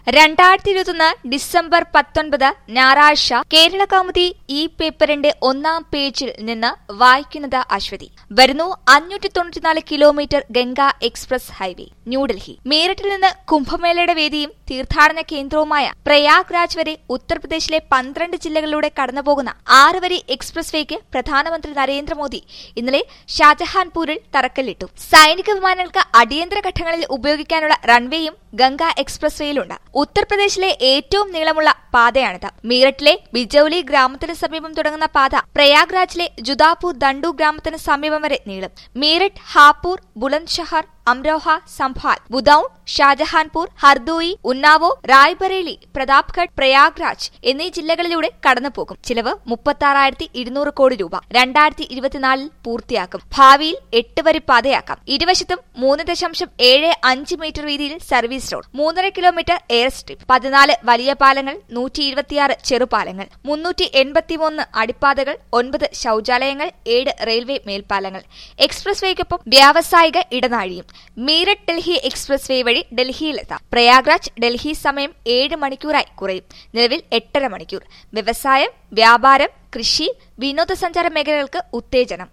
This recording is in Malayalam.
രണ്ടായിരത്തി ഇരുപത്തൊന്ന് ഡിസംബർ പത്തൊൻപത് ഞായറാഴ്ച കേരള കൗമുദി ഈ പേപ്പറിന്റെ ഒന്നാം പേജിൽ നിന്ന് വായിക്കുന്നത് അശ്വതി വരുന്നു അഞ്ഞൂറ്റി തൊണ്ണൂറ്റിനാല് kilometre Ganga express highway New Delhi മീററ്റിൽ നിന്ന് കുംഭമേളയുടെ വേദിയും തീർത്ഥാടന കേന്ദ്രവുമായ പ്രയാഗ്രാജ് വരെ ഉത്തർപ്രദേശിലെ പന്ത്രണ്ട് ജില്ലകളിലൂടെ കടന്നുപോകുന്ന ആറ് വരി എക്സ്പ്രസ് വേക്ക് പ്രധാനമന്ത്രി നരേന്ദ്രമോദി ഇന്നലെ ഷാജഹാൻപൂരിൽ തറക്കല്ലിട്ടു സൈനിക വിമാനങ്ങൾക്ക് അടിയന്തര ഘട്ടങ്ങളിൽ ഉപയോഗിക്കാനുള്ള റൺവേയും ഗംഗ എക്സ്പ്രസ് വേയിലുണ്ട് ഉത്തർപ്രദേശിലെ ഏറ്റവും നീളമുള്ള പാതയാണിത് മീററ്റിലെ ബിജൌലി ഗ്രാമത്തിന് സമീപം തുടങ്ങുന്ന പാത പ്രയാഗ്രാജിലെ ജുദാപൂർ ദണ്ഡു ഗ്രാമത്തിന് സമീപം വരെ നീളും മീററ്റ് ഹാപൂർ ബുലന്ദ്ഷഹർ അംരോഹ സംഭാൽ ബുദൌൺ ഷാജഹാൻപൂർ ഹർദോയി ഉന്നാവോ റായ്ബറേലി പ്രതാപ്ഗഡ് പ്രയാഗ്രാജ് എന്നീ ജില്ലകളിലൂടെ കടന്നുപോകും ചിലവ് മുപ്പത്തി ഇരുന്നൂറ് കോടി രൂപ രണ്ടായിരത്തി ഇരുപത്തിനാലിൽ പൂർത്തിയാക്കും ഭാവിയിൽ എട്ട് വരി പാതയാക്കാം ഇരുവശത്തും മൂന്ന് ദശാംശം ഏഴ് അഞ്ച് മീറ്റർ വീതിയിൽ സർവീസ് റോഡ് മൂന്നര കിലോമീറ്റർ എയർ സ്ട്രിപ്പ് പതിനാല് വലിയ പാലങ്ങൾ നൂറ്റി ഇരുപത്തിയാറ് ചെറുപാലങ്ങൾ മുന്നൂറ്റി എൺപത്തിമൂന്ന് അടിപ്പാതകൾ ഒൻപത് ശൌചാലയങ്ങൾ ഏഴ് റെയിൽവേ മേൽപ്പാലങ്ങൾ എക്സ്പ്രസ് വേക്കൊപ്പം വ്യാവസായിക ഇടനാഴിയും മീററ്റ് ഡൽഹി എക്സ്പ്രസ് വേ വഴി ഡൽഹിയിലെത്താം പ്രയാഗ്രാജ് ഡൽഹി സമയം ഏഴ് മണിക്കൂറായി കുറയും നിലവിൽ എട്ടര മണിക്കൂർ വ്യവസായം വ്യാപാരം കൃഷി വിനോദസഞ്ചാര മേഖലകൾക്ക് ഉത്തേജനം